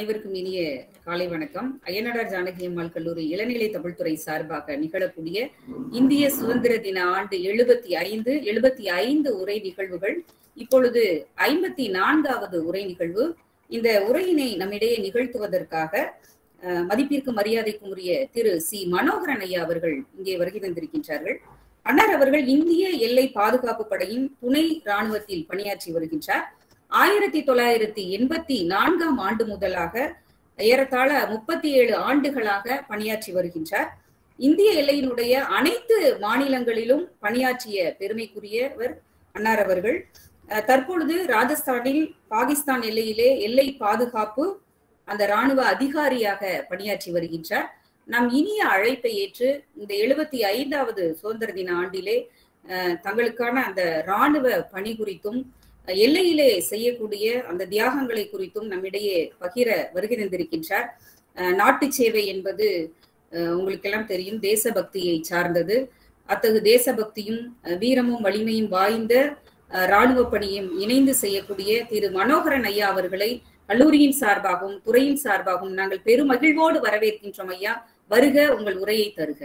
அனைவருக்கும் இனிய காலை வணக்கம் அய்யனடார் ஜானகி அம்மாள் கல்லூரி இளநிலை தமிழ்துறை சார்பாக நிகழக்கூடிய இந்திய சுதந்திர தின ஆண்டு எழுபத்தி ஐந்து எழுபத்தி ஐந்து உரை நிகழ்வுகள் இப்பொழுது ஐம்பத்தி நான்காவது உரை நிகழ்வு இந்த உரையினை நம்மிடையே நிகழ்த்துவதற்காக அஹ், மதிப்பிற்கு மரியாதைக்கும் உரிய திரு சி மனோகரன் ஐயா அவர்கள் இங்கே வருகை தந்திருக்கின்றார்கள் அன்னார் அவர்கள் இந்திய எல்லை பாதுகாப்பு படையின் துணை ராணுவத்தில் பணியாற்றி வருகின்றார் ஆயிரத்தி தொள்ளாயிரத்தி எண்பத்தி நான்காம் ஆண்டு முதலாக ஏறத்தாழ முப்பத்தி ஏழு ஆண்டுகளாக பணியாற்றி வருகின்றார் இந்திய எல்லையினுடைய அனைத்து மாநிலங்களிலும் பணியாற்றிய பெருமைக்குரியவர் அன்னார் அவர்கள் அஹ், தற்பொழுது ராஜஸ்தானில் பாகிஸ்தான் எல்லையிலே எல்லை பாதுகாப்பு அந்த ராணுவ அதிகாரியாக பணியாற்றி வருகின்றார் நம் இனிய அழைப்பை ஏற்று இந்த எழுபத்தி ஐந்தாவது சுதந்திர தின ஆண்டிலே அஹ், தங்களுக்கான அந்த ராணுவ பணி குறித்தும் எல்லையிலே செய்யக்கூடிய அந்த தியாகங்களை குறித்தும் நம்மிடையே பகிர வருகை தந்திருக்கின்றார் அஹ், நாட்டு சேவை என்பது அஹ், உங்களுக்கெல்லாம் தெரியும் தேசபக்தியை சார்ந்தது அத்தகு தேசபக்தியும் அஹ், வீரமும் வலிமையும் வாய்ந்த அஹ், ராணுவ பணியும் இணைந்து செய்யக்கூடிய திரு மனோகரன் ஐயா அவர்களை கல்லூரியின் சார்பாகவும் துறையின் சார்பாகவும் நாங்கள் பெருமகிழ்வோடு வரவேற்கின்றோம் ஐயா வருக உங்கள் உரையை தருக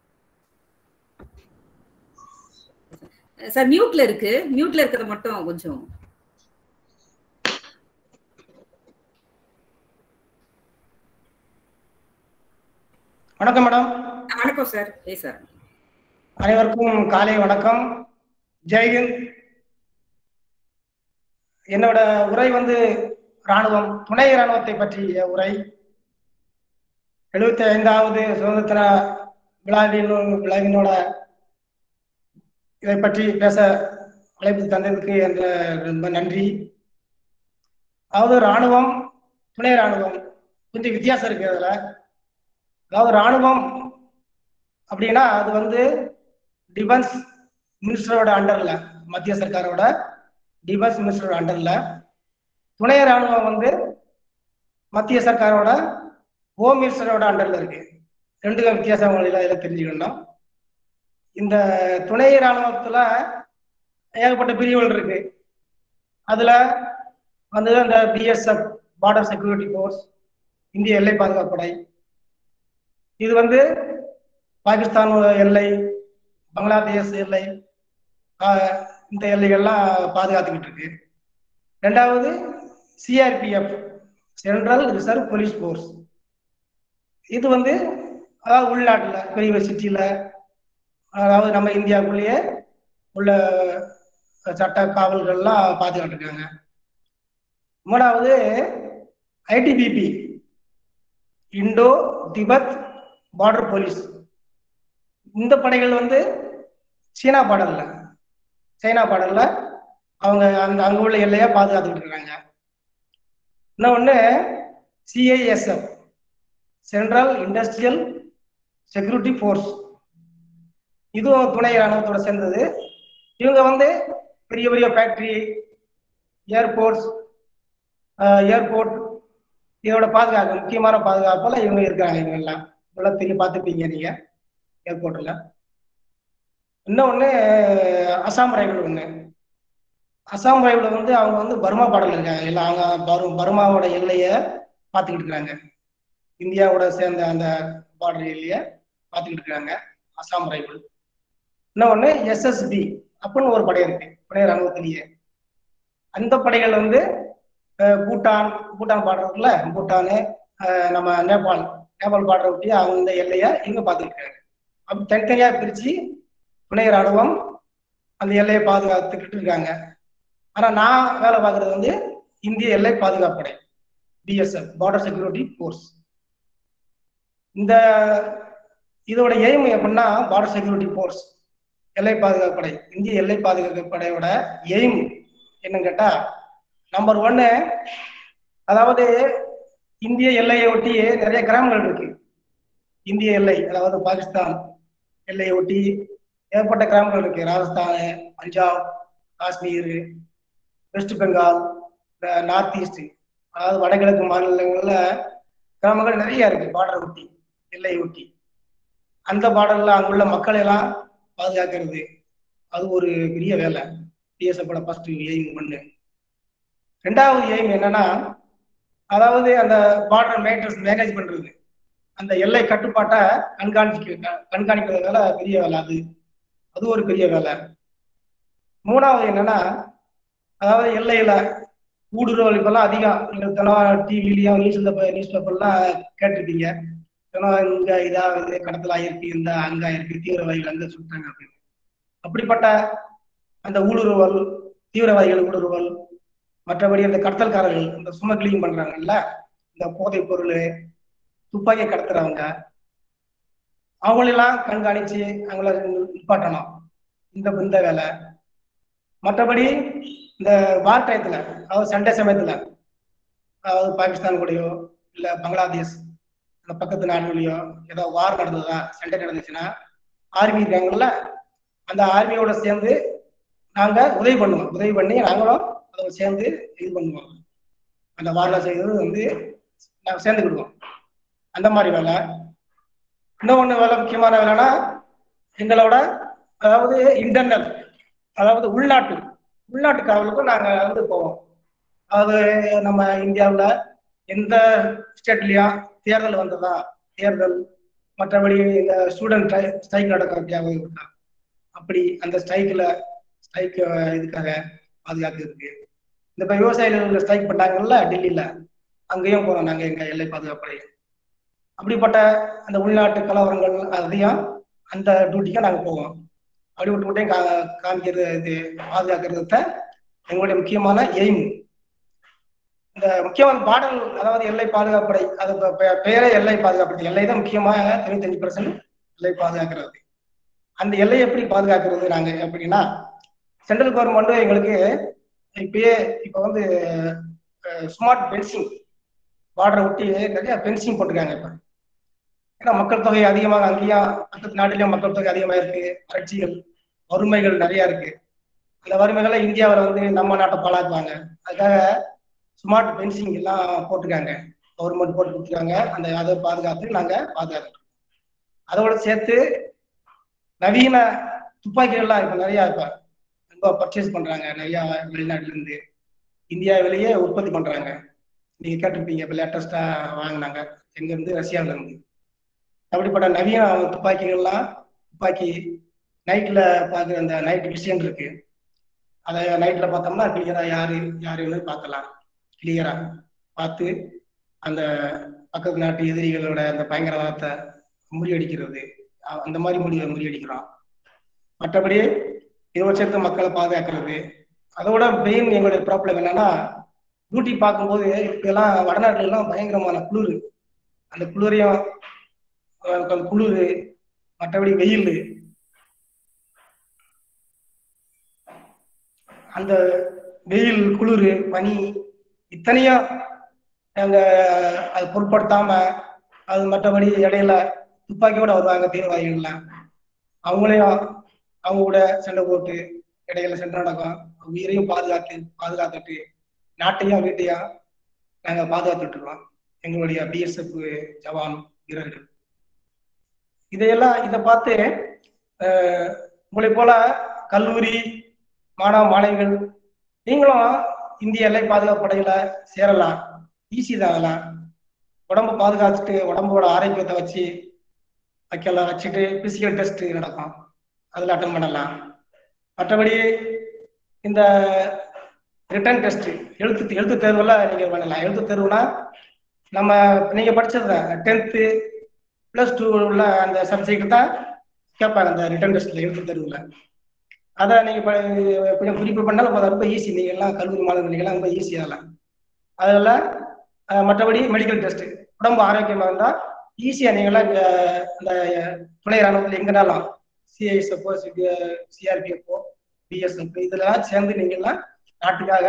சார் மியூட்ல இருக்கு மியூட்ல இருக்கிறத மட்டும் கொஞ்சம் வணக்கம் மேடம் வணக்கம் சார் ஏ சார் அனைவருக்கும் காலை வணக்கம் ஜெய்ஹிந்த் என்னோட உரை வந்து ராணுவம் துணை ராணுவத்தை பற்றிய உரை எழுபத்தி ஐந்தாவது சுதந்திர விழாவின் விழாவினோட இதை பற்றி பேச அழைப்பு தந்ததுக்கு என்ற ரொம்ப நன்றி அதாவது ராணுவம் துணை ராணுவம் கொஞ்சம் வித்தியாசம் இருக்கு அதுல அதாவது ராணுவம் அப்படின்னா அது வந்து டிஃபென்ஸ் மினிஸ்டரோட அண்டர்ல மத்திய சர்க்காரோட டிஃபென்ஸ் மினிஸ்டரோட அண்டர்ல துணை ராணுவம் வந்து மத்திய சர்க்காரோட ஹோம் மினிஸ்டரோட அண்டர்ல இருக்கு ரெண்டு வித்தியாசம் உங்களுக்கு இதில் தெரிஞ்சுக்கணும் இந்த துணை ராணுவத்துல ஏகப்பட்ட பிரிவுகள் இருக்கு அதுல வந்து அந்த பிஎஸ்எஃப் பார்டர் செக்யூரிட்டி ஃபோர்ஸ் இந்திய எல்லை பாதுகாப்பு படை இது வந்து பாகிஸ்தான் எல்லை பங்களாதேஷ் எல்லை ஆஹ் இந்த எல்லைகள்லாம் பாதுகாத்துக்கிட்டு இருக்கு ரெண்டாவது CRPF central reserve police force இது வந்து அதாவது உள்நாட்டில் பெரிய சிட்டியில் அதாவது நம்ம இந்தியாவுக்குள்ளேயே உள்ள சட்ட காவல்கள்லாம் பாதுகாத்துருக்காங்க மூணாவது ITBP Indo Tibet border police இந்த படைகள் வந்து சீனா பார்டர்ல சைனா பார்டர்ல அவங்க அந்த அங்க உள்ள எல்லையா பாதுகாத்துக்கிட்டு இருக்காங்க இன்னொன்னு CISF central industrial security force இதுவும் துணை ராணுவத்தோட சேர்ந்தது இவங்க வந்து பெரிய பெரிய ஃபேக்டரி ஏர்போர்ட்ஸ் ஏர்போர்ட் இதோட பாதுகாப்பு முக்கியமான பாதுகாப்புல இவங்க இருக்காங்க இவங்க எல்லாம் நல்லா தெரியும் பார்த்துப்பீங்க நீங்க ஏர்போர்ட்ல இன்னொன்னு அசாம் ரைபிள் ஒண்ணு அசாம் ரைபிள் வந்து அவங்க வந்து பர்மா பாடல் இருக்காங்க எல்லாம் அவங்க பரு பர்மாவோட எல்லைய பார்த்துக்கிட்டு இருக்காங்க இந்தியாவோட சேர்ந்த அந்த பார்டர் எல்லைய பார்த்துக்கிட்டு இருக்காங்க அசாம் ரைபிள் இன்னொன்னு எஸ்எஸ்பி அப்படின்னு ஒரு படை இருக்கு படை ராணுவத்திலேயே அந்த படைகள் வந்து அஹ், பூட்டான் பூட்டான் பார்டர் இருக்குல்ல பூட்டானு அஹ், நம்ம நேபாள் நேபாள் பார்டரை ஒட்டி அவங்க இந்த எல்லையை இவங்க பார்த்துக்கிட்டு இருக்காங்க அப்படி தனித்தனியா பிரிச்சு துணை ராணுவம் அந்த எல்லையை பாதுகாத்துக்கிட்டு இருக்காங்க ஆனா நான் வேலை பார்க்கறது வந்து இந்திய எல்லை பாதுகாப்பு படை பிஎஸ்எஃப் பார்டர் செக்யூரிட்டி ஃபோர்ஸ் இந்த இதோட எய்ம் எப்படின்னா பார்டர் செக்யூரிட்டி ஃபோர்ஸ் எல்லை பாதுகாப்பு படை இந்திய எல்லை பாதுகாப்பு படையோட எய்ம் என்னன்னு கேட்டா நம்பர் ஒன்னு அதாவது இந்திய எல்லையை ஒட்டி நிறைய கிராமங்கள் இருக்கு இந்திய எல்லை அதாவது பாகிஸ்தான் எல்லையை ஒட்டி ஏகப்பட்ட கிராமங்கள் இருக்கு ராஜஸ்தான் பஞ்சாப் காஷ்மீர் வெஸ்ட் பெங்கால் இந்த நார்த் ஈஸ்ட் அதாவது வடகிழக்கு மாநிலங்கள்ல கிராமங்கள் நிறைய இருக்கு பார்டரை ஒட்டி எல்லையை ஒட்டி அந்த பார்டர்ல அங்குள்ள மக்களை எல்லாம் பாதுகாக்கிறது அது ஒரு பெரிய வேலை பிஎஸ்எஃபோட ஃபர்ஸ்ட் எய்ம் ஒண்ணு ரெண்டாவது எய்ம் என்னன்னா அதாவது அந்த பார்டர் மேட்டர்ஸ் மேனேஜ் பண்றது அந்த எல்லை கட்டுப்பாட்டை கண்காணிக்க கண்காணிக்கிறதுனால பெரிய வேலை அது அது ஒரு பெரிய வேலை மூணாவது என்னன்னா அதாவது எல்லையில ஊடுருவல் இப்பெல்லாம் அதிகம் நீங்க தினம் டிவிலையும் நியூஸ் நியூஸ் பேப்பர்லாம் கேட்டிருப்பீங்க தினம் இங்க இதாவது கடத்தல் ஆயிருக்கு இந்த அங்க ஆயிருக்கு தீவிரவாதிகள் அங்க சுட்டாங்க அப்படின்னு அப்படிப்பட்ட அந்த ஊடுருவல் தீவிரவாதிகள் ஊடுருவல் மற்றபடி அந்த கடத்தல்காரர்கள் இந்த சுமக்லிங் பண்றாங்கல்ல இந்த போதைப் பொருள் துப்பாக்கி கடத்துறவங்க அவங்களெல்லாம் கண்காணிச்சு அவங்கள நிப்பாட்டணும் இந்த இந்த வேலை மற்றபடி இந்த வார் டயத்துல அதாவது சண்டே சமயத்துல அதாவது பாகிஸ்தான் கூடயோ இல்ல பங்களாதேஷ் அந்த பக்கத்து நாடுகளையோ ஏதோ வார் நடந்ததா சண்டை நடந்துச்சுன்னா ஆர்மி இருக்காங்கல்ல அந்த ஆர்மியோட சேர்ந்து நாங்க உதவி பண்ணுவோம் உதவி பண்ணி நாங்களும் அதோட சேர்ந்து இது பண்ணுவோம் அந்த வாரில் செய்வது வந்து நாங்கள் சேர்ந்துக்கிடுவோம் அந்த மாதிரி வேலை இன்னொன்று வேலை முக்கியமான வேலைன்னா எங்களோட அதாவது இன்டர்னல் அதாவது உள்நாட்டு உள்நாட்டு காவலுக்கும் நாங்கள் வந்து போவோம் அதாவது நம்ம இந்தியாவில் எந்த ஸ்டேட்லயும் தேர்தல் வந்ததா தேர்தல் மற்றபடி இந்த ஸ்டூடெண்ட் ஸ்ட்ரைக் நடக்க இருக்கா அப்படி அந்த ஸ்ட்ரைக்கில் ஸ்ட்ரைக் இதுக்காக பாதுகாக்கிறதுக்கு இந்த இப்போ விவசாயிகள் ஸ்ட்ரைக் பண்ணாங்கல்ல டெல்லியில அங்கேயும் போறோம் நாங்கள் எங்க எல்லை பாதுகாப்படை அப்படிப்பட்ட அந்த உள்நாட்டு கலவரங்கள் அதையும் அந்த டியூட்டிக்கும் நாங்கள் போவோம் அப்படி விட்டு விட்டையும் கா காமிக்கிறது இது பாதுகாக்கிறது எங்களுடைய முக்கியமான எய்ம் இந்த முக்கியமான பாடல் அதாவது எல்லை பாதுகாப்படை அது பெயரே எல்லை பாதுகாப்படை எல்லை தான் முக்கியமாக தொண்ணூத்தஞ்சு பர்சன்ட் எல்லை பாதுகாக்கிறது அந்த எல்லையை எப்படி பாதுகாக்கிறது நாங்க எப்படின்னா சென்ட்ரல் கவர்மெண்ட் எங்களுக்கு இப்பயே இப்ப வந்து ஸ்மார்ட் பென்சிங் பார்டரை ஒட்டி நிறைய பென்சிங் போட்டிருக்காங்க இப்ப ஏன்னா மக்கள் தொகை அதிகமாக அங்கேயும் பக்கத்து நாட்டிலேயும் மக்கள் தொகை அதிகமாக இருக்கு வறட்சிகள் வறுமைகள் நிறைய இருக்கு அந்த வறுமைகளை இந்தியாவில் வந்து நம்ம நாட்டை பாழாக்குவாங்க அதுக்காக ஸ்மார்ட் பென்சிங் எல்லாம் போட்டிருக்காங்க கவர்மெண்ட் போட்டு கொடுத்துருக்காங்க அந்த அதை பாதுகாத்து நாங்க பாதுகாக்கிறோம் அதோட சேர்த்து நவீன துப்பாக்கிகள்லாம் இப்ப நிறைய இப்ப ரொம்ப பர்ச்சேஸ் பண்றாங்க நிறைய வெளிநாட்டுல இருந்து இந்தியாவிலேயே உற்பத்தி பண்றாங்க நீங்க கேட்டிருப்பீங்க இப்ப லேட்டஸ்டா வாங்கினாங்க எங்க இருந்து ரஷ்யாவில இருந்து அப்படிப்பட்ட நவீன துப்பாக்கிகள்லாம் துப்பாக்கி நைட்ல பாக்குற அந்த நைட் விஷயம் இருக்கு அதை நைட்ல பார்த்தோம்னா கிளியரா யாரு யாருன்னு பார்க்கலாம் கிளியரா பார்த்து அந்த பக்கத்து நாட்டு எதிரிகளோட அந்த பயங்கரவாதத்தை முறியடிக்கிறது அந்த மாதிரி முடி முறியடிக்கிறோம் மற்றபடி இதோட சேர்த்து மக்களை பாதுகாக்கிறது அதோட மெயின் எங்களுடைய ப்ராப்ளம் என்னன்னா டியூட்டி பார்க்கும்போது இப்பெல்லாம் வடநாட்டுல எல்லாம் பயங்கரமான குளிர் அந்த குளிரையும் அந்த குளிர் மற்றபடி வெயில் அந்த வெயில் குளிர் பனி இத்தனையும் நாங்க அது பொருட்படுத்தாம அது மற்றபடி இடையில துப்பாக்கியோட வருவாங்க தீவிரவாதிகள்லாம் அவங்களையும் அவங்க கூட சண்டை போட்டு இடையில சண்டை நடக்கும் உயிரையும் பாதுகாத்து பாதுகாத்துட்டு நாட்டையும் வீட்டையும் நாங்க பாதுகாத்துட்டு இருக்கோம் எங்களுடைய பிஎஸ்எஃப் ஜவான் வீரர்கள் இதையெல்லாம் இதை பார்த்து உங்களை போல கல்லூரி மாணவ மாணவிகள் நீங்களும் இந்திய எல்லை பாதுகாப்பு படையில சேரலாம் ஈஸி தான் அதெல்லாம் உடம்பு பாதுகாத்துட்டு உடம்போட ஆரோக்கியத்தை வச்சு வைக்கலாம் வச்சுட்டு பிசிக்கல் டெஸ்ட் நடக்கும் அதில் அட்டன் பண்ணலாம் மற்றபடி இந்த ரிட்டன் டெஸ்ட் எழுத்து எழுத்து தேர்வுல நீங்க பண்ணலாம் எழுத்து தேர்வுனா நம்ம நீங்க படிச்சது தான் டென்த்து பிளஸ் டூ உள்ள அந்த சப்ஜெக்ட் தான் கேட்பாங்க அந்த ரிட்டன் டெஸ்ட்ல எழுத்து தேர்வுல அதை நீங்க கொஞ்சம் குறிப்பு பண்ணாலும் ரொம்ப ஈஸி நீங்க எல்லாம் கல்லூரி மாணவர்கள் நீங்க எல்லாம் ரொம்ப ஈஸி அதெல்லாம் அதில் மற்றபடி மெடிக்கல் டெஸ்ட் உடம்பு ஆரோக்கியமா இருந்தா ஈஸியா நீங்களாம் இந்த துணை ராணுவத்தில் எங்கனாலும் சிஐஎஸ்எஃப்ஓ சிஆர்பிஎஃப்ஓ பிஎஸ்எஃப் இதெல்லாம் சேர்ந்து நீங்கள்லாம் நாட்டுக்காக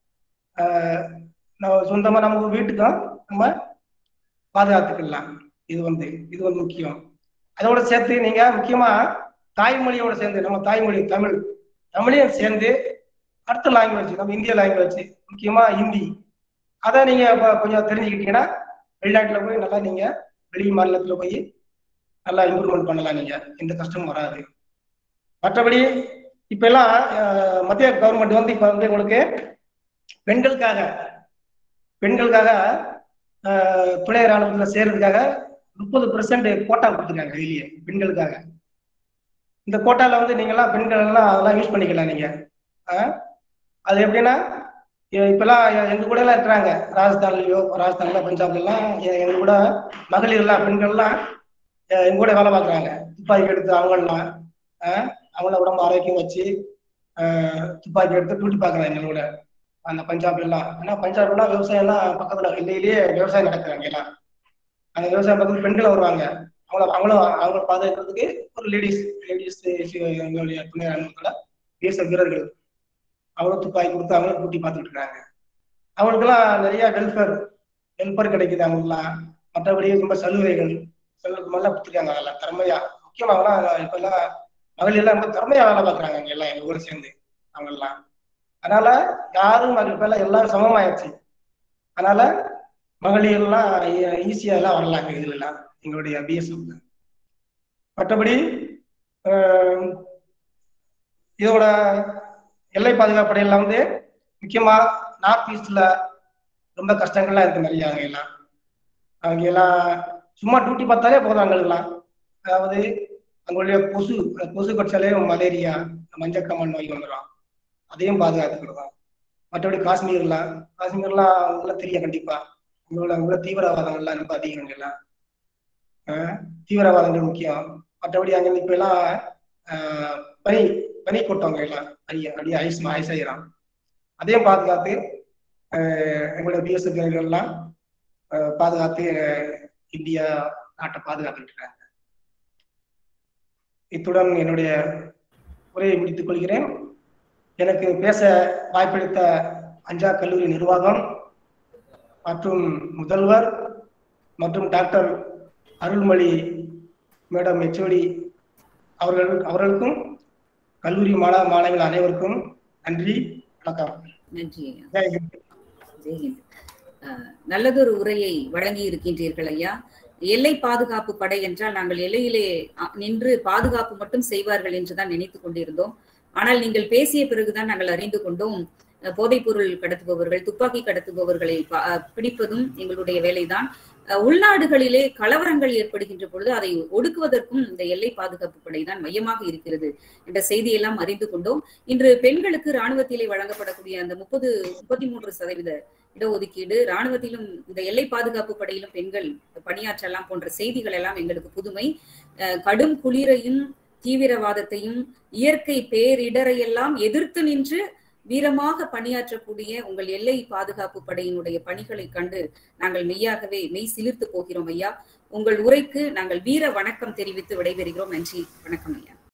நம்ம சொந்தமா நம்ம வீட்டுக்கும் நம்ம பாதுகாத்துக்கலாம் இது வந்து இது வந்து முக்கியம் அதோட சேர்த்து நீங்க முக்கியமா தாய்மொழியோட சேர்ந்து நம்ம தாய்மொழி தமிழ் தமிழையும் சேர்ந்து அடுத்த லாங்குவேஜ் நம்ம இந்திய லாங்குவேஜ் முக்கியமா ஹிந்தி அதை நீங்க கொஞ்சம் தெரிஞ்சுக்கிட்டீங்கன்னா வெளிநாட்டுல போய் நல்லா நீங்க வெளி மாநிலத்துல போய் நல்லா இம்ப்ரூவ்மெண்ட் பண்ணலாம் நீங்க எந்த கஷ்டமும் வராது மற்றபடி இப்ப எல்லாம் மத்திய கவர்மெண்ட் வந்து இப்ப வந்து உங்களுக்கு பெண்களுக்காக பெண்களுக்காக ஆஹ், துணை ராணுவத்துல சேர்றதுக்காக முப்பது பெர்சன்ட் கோட்டா கொடுத்துருக்காங்க இதுலயே பெண்களுக்காக இந்த கோட்டால வந்து நீங்கெல்லாம் பெண்கள் எல்லாம் அதெல்லாம் யூஸ் பண்ணிக்கலாம் நீங்க ஆஹ், அது எப்படின்னா இ- இப்பெல்லாம் எ- எங்க கூட எல்லாம் இருக்கிறாங்க ராஜஸ்தான்லயோ ராஜஸ்தான்ல பஞ்சாப்ல எல்லாம் எ- எங்க கூட மகளிர் எல்லாம் பெண்கள் எல்லாம் அஹ், எங்க கூட வேலை பார்க்குறாங்க துப்பாக்கி எடுத்து அவங்கெல்லாம் ஆஹ், அவங்கள உடம்பு ஆரோக்கியம் வச்சு ஆஹ், துப்பாக்கி எடுத்து டூட்டி பார்க்குறாங்க எங்க கூட அந்த பஞ்சாப்ல எல்லாம் ஏன்னா பஞ்சாப்லாம் விவசாயம் எல்லாம் பக்கத்துல இல்லையிலேயே விவசாயம் நடக்கிறாங்க எல்லாம் அந்த விவசாயம் பக்கத்துல பெண்கள் வருவாங்க அவங்கள அவங்கள அவங்கள பாதுகாக்கிறதுக்கு ஒரு லேடிஸ் லேடிஸ் எங்களுடைய துணை ராணுவத்துல தேச வீரர்கள் அவங்களும் துப்பாக்கி கொடுத்து அவங்களும் கூட்டி பார்த்துட்டு இருக்காங்க அவங்களுக்கெல்லாம் நிறைய வெல்ஃபேர் வெல்ஃபேர் கிடைக்குது அவங்களுக்குலாம் மற்றபடி ரொம்ப சலுகைகள் சலுகை நல்லா கொடுத்துருக்காங்க அதெல்லாம் திறமையா முக்கியமா அவங்களாம் இப்ப எல்லாம் மகளிர் எல்லாம் ரொம்ப திறமையா வேலை பார்க்குறாங்க இங்க எல்லாம் எங்க கூட சேர்ந்து அவங்க எல்லாம் அதனால யாரும் மகளிர் இப்ப எல்லாம் எல்லாரும் சமமாயிருச்சு அதனால மகளிர் எல்லாம் ஈஸியா எல்லாம் வரலாங்க இதுல எல்லாம் எங்களுடைய பிஎஸ்எஃப் மற்றபடி ஆஹ், இதோட எல்லை பாதுகாப்பு படையில வந்து முக்கியமா நார்த் ஈஸ்ட்ல ரொம்ப கஷ்டங்கள்லாம் இருக்கு நிறைய அங்க எல்லாம் அவங்க எல்லாம் சும்மா டியூட்டி பார்த்தாலே போதும் அங்களுக்கெல்லாம் அதாவது அங்களுடைய கொசு அந்த கொசு கடிச்சாலே மலேரியா மஞ்சக்கம்மன் நோய் வந்துடும் அதையும் பாதுகாத்துக்கிடுவோம் மற்றபடி காஷ்மீர்லாம் காஷ்மீர்லாம் அவங்களாம் தெரியும் கண்டிப்பா உங்களோட உள்ள தீவிரவாதங்கள்லாம் ரொம்ப அதிகம் அங்கெல்லாம் ஆஹ் தீவிரவாதங்கள் முக்கியம் மற்றபடி அங்க இப்ப எல்லாம் ஆஹ் பனி பனி கொட்டவங்க எல்லாம் அடிய அடிய ஐஸ் ஐஸ் ஆயிரும் அதையும் பாதுகாத்து ஆஹ் எங்களோட பிஎஸ்எஃப் எல்லாம் ஆஹ் பாதுகாத்து ஆஹ் இந்தியா நாட்டை பாதுகாத்துட்டு இருக்காங்க இத்துடன் என்னுடைய உரையை முடித்துக் கொள்கிறேன் எனக்கு பேச வாய்ப்பளித்த அஞ்சா கல்லூரி நிர்வாகம் மற்றும் முதல்வர் மற்றும் டாக்டர் அருள்மொழி மேடம் ஹெச்ஓடி அவர்கள் அவர்களுக்கும் கல்லூரி மாணவ மாணவிகள் அனைவருக்கும் நன்றி வணக்கம் நன்றி ஐயா ஜெய் ஹிந்த். ஜெய்ஹிந்த் அஹ், நல்லதொரு உரையை வழங்கி இருக்கின்றீர்கள் ஐயா எல்லை பாதுகாப்பு படை என்றால் நாங்கள் எல்லையிலே அ, நின்று பாதுகாப்பு மட்டும் செய்வார்கள் என்றுதான் நினைத்துக் கொண்டிருந்தோம் ஆனால் நீங்கள் பேசிய பிறகுதான் நாங்கள் அறிந்து கொண்டோம் அஹ், போதைப்பொருள் கடத்துபவர்கள் துப்பாக்கி கடத்துபவர்களை பா- அஹ், பிடிப்பதும் எங்களுடைய வேலைதான் அஹ், உள்நாடுகளிலே கலவரங்கள் ஏற்படுகின்ற பொழுது அதை ஒடுக்குவதற்கும் இந்த எல்லை பாதுகாப்பு படைதான் மையமாக இருக்கிறது என்ற செய்தியெல்லாம் அறிந்து கொண்டோம் இன்று பெண்களுக்கு ராணுவத்திலே வழங்கப்படக்கூடிய அந்த முப்பது முப்பத்தி மூன்று சதவீத இடஒதுக்கீடு ராணுவத்திலும் இந்த எல்லை பாதுகாப்பு படையிலும் பெண்கள் பணியாற்றலாம் போன்ற செய்திகள் எல்லாம் எங்களுக்கு புதுமை அஹ் கடும் குளிரையும் தீவிரவாதத்தையும் இயற்கை பேரிடரையெல்லாம் எதிர்த்து நின்று வீரமாக பணியாற்றக்கூடிய உங்கள் எல்லை பாதுகாப்பு படையினுடைய பணிகளை கண்டு நாங்கள் மெய்யாகவே மெய் சிலிர்த்து போகிறோம் ஐயா உங்கள் உரைக்கு நாங்கள் வீர வணக்கம் தெரிவித்து விடைபெறுகிறோம் நன்றி வணக்கம் ஐயா